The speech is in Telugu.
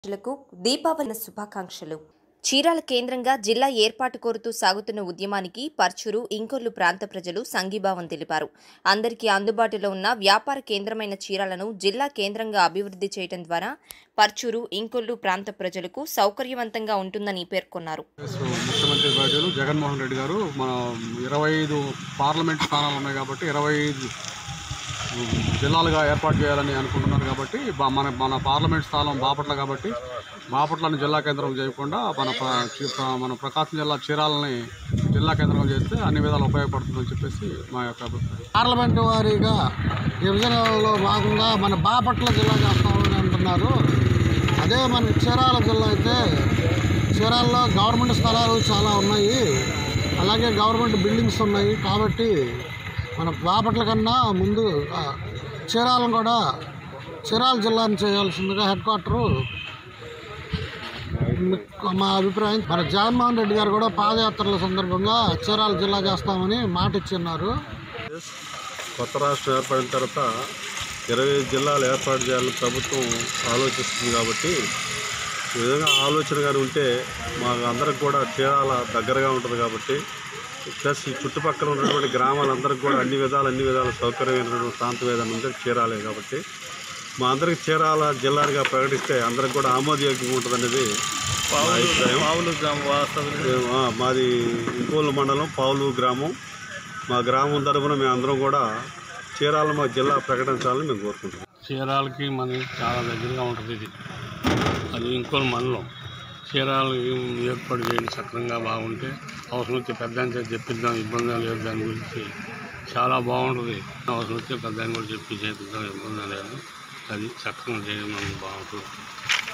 ప్రజలకు దీపావళి శుభాకాంక్షలు చీరాల కేంద్రంగా జిల్లా ఏర్పాటు కోరుతూ సాగుతున్న ఉద్యమానికి పర్చూరు ఇంకొల్లు ప్రాంత ప్రజలు సంఘీభావం తెలిపారు అందరికీ అందుబాటులో ఉన్న వ్యాపార కేంద్రమైన చీరాలను జిల్లా కేంద్రంగా అభివృద్ధి చేయడం ద్వారా పర్చూరు ఇంకొల్లు ప్రాంత ప్రజలకు సౌకర్యవంతంగా ఉంటుందని పేర్కొన్నారు ముఖ్యమంత్రి వర్యులు జగన్మోహన్ రెడ్డి గారు మన ఇరవై ఐదు పార్లమెంట్ స్థానాలు ఉన్నాయి కాబట్టి ఇరవై ఐదు జిల్లాలుగా ఏర్పాటు చేయాలని అనుకుంటున్నారు కాబట్టి బా- మన మన పార్లమెంట్ స్థానం బాపట్ల కాబట్టి బాపట్లను జిల్లా కేంద్రం చేయకుండా మన ప్ర- చి- ప్ర- మన ప్రకాశం జిల్లా చీరాలని జిల్లా కేంద్రం చేస్తే అన్ని విధాలు ఉపయోగపడుతుందని చెప్పేసి మా యొక్క అభిప్రాయం పార్లమెంటు వారీగా విభజనలో భాగంగా మన బాపట్ల జిల్లా చేస్తామని అంటున్నారు అదే మన చీరాల జిల్లా అయితే చీరాల్లో గవర్నమెంట్ స్థలాలు చాలా ఉన్నాయి అలాగే గవర్నమెంట్ బిల్డింగ్స్ ఉన్నాయి కాబట్టి మన బాపట్ల కన్నా ముందు ఆ, చీరాలను కూడా చీరాల జిల్లాని చేయాల్సిందిగా హెడ్ క్వార్టరు మా అభిప్రాయం మన జగన్మోహన్ రెడ్డి గారు కూడా పాదయాత్రల సందర్భంగా చీరాల జిల్లా చేస్తామని మాట ఇచ్చిన్నారు కొత్త రాష్ట్రం ఏర్పడిన తర్వాత ఇరవై ఐదు జిల్లాలు ఏర్పాటు చేయాలని ప్రభుత్వం ఆలోచిస్తుంది కాబట్టి ఈ విధంగా ఆలోచన కానీ ఉంటే మాకు అందరికి కూడా చీరాల దగ్గరగా ఉంటుంది కాబట్టి ప్లస్ ఈ చుట్టుపక్కల ఉన్నటువంటి గ్రామాలందరికీ కూడా అన్ని విధాలు అన్ని విధాల సౌకర్యమైనటువంటి ప్రాంతం ఏదైనా ఉంటే చీరాలే కాబట్టి మా అందరికి చీరాల జిల్లాగా ప్రకటిస్తే అందరికి కూడా ఆమోదయోగ్యంగా ఉంటుంది అనేది పావులు గ్రామం ఆ, మాది ఇంకోలు మండలం పావులు గ్రామం మా గ్రామం తరఫున మేము అందరం కూడా చీరాల మా జిల్లా ప్రకటించాలని మేము కోరుకుంటున్నాం చీరాలకి మనకి చాలా దగ్గరగా ఉంటుంది ఇది అది ఇంకో మండలం చీరాలు ఏర్పాటు చేయండి సక్రంగా బాగుంటే అవసరం వచ్చి పెద్ద ఆయన చేత చెప్పిద్దాం ఇబ్బంది లేదు దాని గురించి చాలా బాగుంటుంది అవసరం వచ్చి పెద్ద ఆయన కూడా చెప్పి చేపిద్దాం ఇబ్బంది లేదు అది సక్రంగా చేయడం మనకు బాగుంటుంది